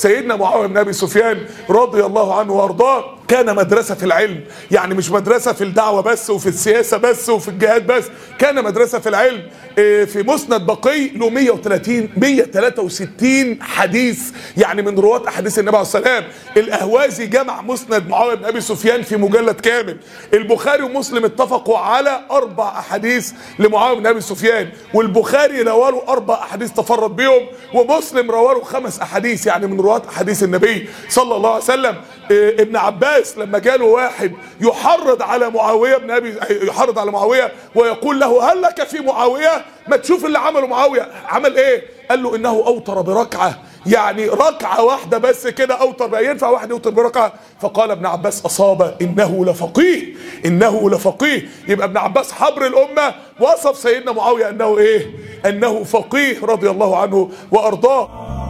سيدنا معاويه بن ابي سفيان رضي الله عنه وارضاه كان مدرسة في العلم يعني مش مدرسة في الدعوة بس وفي السياسة بس وفي الجهاد بس كان مدرسة في العلم إيه، في مسند بقي له 130 163 حديث يعني من رواة احاديث النبي عليه السلام الاهوازي جمع مسند معاويه بن ابي سفيان في مجلد كامل البخاري ومسلم اتفقوا على اربع احاديث لمعاويه بن ابي سفيان والبخاري رواه اربع احاديث تفرد بهم ومسلم رواه خمس احاديث يعني من رواة احاديث النبي صلى الله عليه وسلم إيه، ابن عباس لما جاله واحد يحرض على معاويه بن ابي يحرض على معاويه ويقول له هل لك في معاويه ما تشوف اللي عمله معاويه عمل ايه قال له انه اوتر بركعه يعني ركعه واحده بس كده اوتر بقى ينفع واحد يوتر بركعه فقال ابن عباس اصاب انه لفقيه انه لفقيه يبقى ابن عباس حبر الامه وصف سيدنا معاويه انه ايه انه فقيه رضي الله عنه وارضاه